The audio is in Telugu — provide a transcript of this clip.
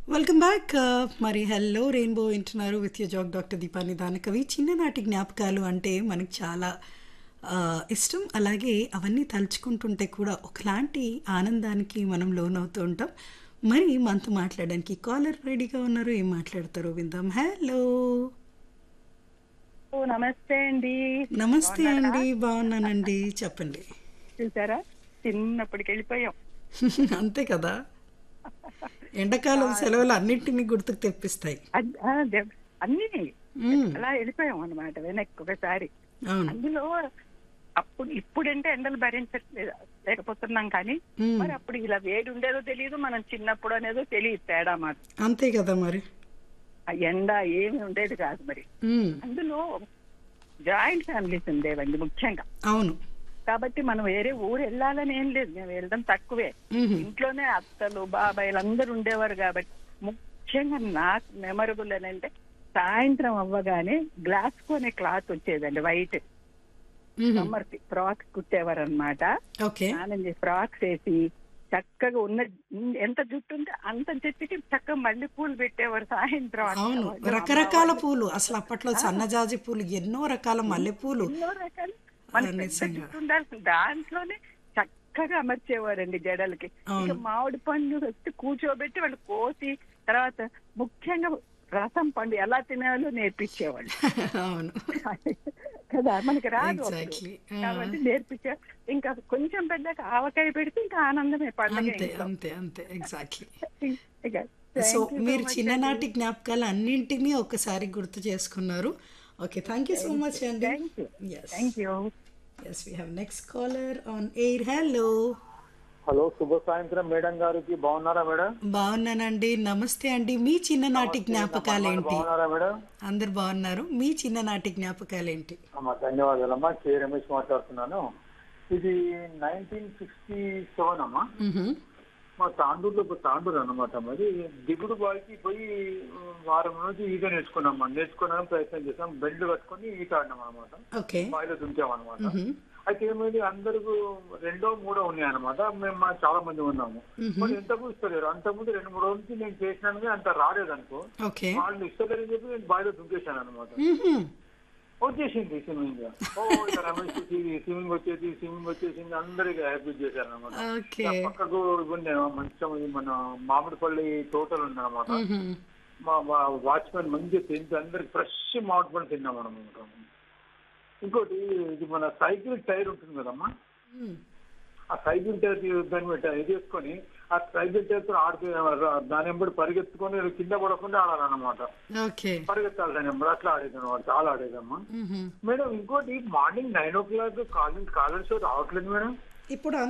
వెల్కమ్ బ్యాక్ మరి హలో రెయిన్బో వింటున్నారు విత్ యూ జాక్ డాక్టర్ దీపాని దానకవి చిన్ననాటి జ్ఞాపకాలు అంటే మనకు చాలా ఆ, ఇష్టం అలాగే అవన్నీ తలుచుకుంటుంటే కూడా ఒకలాంటి ఆనందానికి మనం లోనవుతూ ఉంటాం మరి మనతో మాట్లాడడానికి కాలర్ రెడీగా ఉన్నారు ఏం మాట్లాడతారో విందాం హలో ఓ, నమస్తే అండి నమస్తే అండి బాగున్నానండి చెప్పండి చూసారా చిన్నప్పటికి వెళ్ళిపోయాం అంతే కదా ఎండాకాలం సెలవులు అన్నింటినీ గుర్తుకు తెప్పిస్తాయి అద్- ఆ, దెబ్- అన్ని మ్మ్. అలా వెళ్ళిపోయాం అనమాట వెనక్కి ఒకసారి అవును అందులో అప్పుడు ఇప్పుడంటే ఎండలు భరించట్లేదు లేకపోతున్నాం కానీ మ్మ్. మరి అప్పుడు ఇలా వేడి ఉండేదో తెలియదు మనం చిన్నప్పుడు అనేదో తెలియదు తేడా మాట అంతే కదా మరి ఆ ఎండ ఏమి ఉండేది కాదు మరి ఉమ్, అందులో జాయింట్ ఫ్యామిలీస్ ఉండేవండి ముఖ్యంగా అవును కాబట్టి మనం వేరే ఊరు వెళ్ళాలని ఏం లేదు మేము వెళ్ళడం తక్కువే మ్మ్. ఇంట్లోనే అత్తలు బాబాయిలు అందరూ ఉండేవారు కాబట్టి ముఖ్యంగా నాకు మెమరబుల్ అని అంటే సాయంత్రం అవ్వగానే గ్లాస్ కొనే క్లాత్ వచ్చేదండి వైట్ మ్మ్. సమ్మర్ ఫ్రాక్ కుట్టేవారు అనమాట ఓకే స్నానం చేసి ఫ్రాక్స్ వేసి చక్కగా ఉన్న ఎంత జుట్టు ఉంటే అంత జుట్టుకి చక్కగా మళ్ళీ పూలు పెట్టేవారు సాయంత్రం అంతా అవును వాళ్ళు రకరకాల పూలు అసలు అప్పట్లో సన్నజాజి పూలు ఎన్నో రకాల మల్లెపూలు ఎన్నో రకాలు మన ఆ, పెద్ద నిజంగా. జుట్టు ఉండాల్సిన దాంట్లోనే చక్కగా అమర్చేవారండి జడలకి అవును. ఇక మామిడి పండు వచ్చి కూర్చోబెట్టి వాళ్ళు కోసి తర్వాత ముఖ్యంగా రసం పండు ఎలా తినాలో నేర్పించేవాళ్ళు అవును కదా మనకి రాదు అప్పుడు. Exactly. ఆ. కాబట్టి నేర్పించారు ఇంకా కొంచెం పెద్దగా ఆవకాయ పెడితే ఇంకా ఆనందమే పండుగ అంతే ఇంట్లో. అంతే అంతే ఎగ్జాక్ట్లీ ఇక సో thank you so మీరు much చిన్ననాటి జ్ఞాపకాలు అన్నింటినీ ఒకసారి గుర్తు చేసుకున్నారు okay thank you so much అండి Thank you. Yes thank you yes we have next caller on air hello hello శుభ సాయంత్రం మేడం గారికి బాగున్నారా మేడం బాగున్నానండి నమస్తే అండి మీ చిన్ననాటి జ్ఞాపకాలు ఏంటి బాగున్నారా మేడం అందరు బాగున్నారు మీ చిన్ననాటి జ్ఞాపకాలు ఏంటి అమ్మా ధన్యవాదాలమ్మా కే రమేష్ మాట్లాడుతున్నాను ఇది నైన్టీన్ సిక్స్టీ సెవెన్ అమ్మా మ్హూ. మా తాండూరులో ఒక తాండూరు అన్నమాట మరి దిగుడు బావికి పోయి ఉమ్, వారం రోజు ఈత నేర్చుకున్నాం నేర్చుకోవడానికి ప్రయత్నం చేసాం బెండ్ కట్టుకొని ఈత ఆడినాం అనమాట ఓకే బావిలో దుంకాం అనమాట మ్హూ. అయితే ఏమైంది అందరూ రెండో మూడో ఉన్నాయి అనమాట మేము మా చాలా మంది ఉన్నాము మరి ఎంతకు ఇస్తలేరు అంతకుముందు రెండు మూడు రోజుల నుంచి నేను చేసినాను అంత రాలేదనుకో ఓకే వాళ్ళు ఇస్తలేరని చెప్పి నేను బావిలో దుంకేశాను అనమాట మ్హూ. వచ్చేసింది స్విమ్మింగ్ ఓ ఇక రమేష్ స్విమ్మింగ్ వచ్చేసి స్విమ్మింగ్ వచ్చేసింది అందరికి హ్యాపీ చేశారు అనమాట ఓకే పక్కకు ఇవ్వండి మంచిగా ఇది మన మామిడిపల్లి తోటలు ఉందన్నమాట మ్హూ. మా వాచ్మెన్ మంచిగా తింటే అందరికి ఫ్రెష్ మామిడి పండు తిన్నాం అనమాట ఇంకోటి ఇది మన సైకిల్ టైర్ ఉంటుంది కదమ్మా మ్. ఆ సైకిల్ టైర్ దాన్ని పెట్ట ఇది వేసుకొని ఆ సైకిల్ టైర్ తో ఆడుతూ దాని వెంబడి పరిగెత్తుకొని కింద పడకుండా ఆడాలన్నమాట ఓకే పరిగెత్తాలి దాని వెంబడి అట్లా ఆడేది అనమాట చాలా ఆడేదమ్మా మ్హూ. మేడం ఇంకోటి morning nine o'clock college college show రావట్లేదు మేడం ఇప్పుడు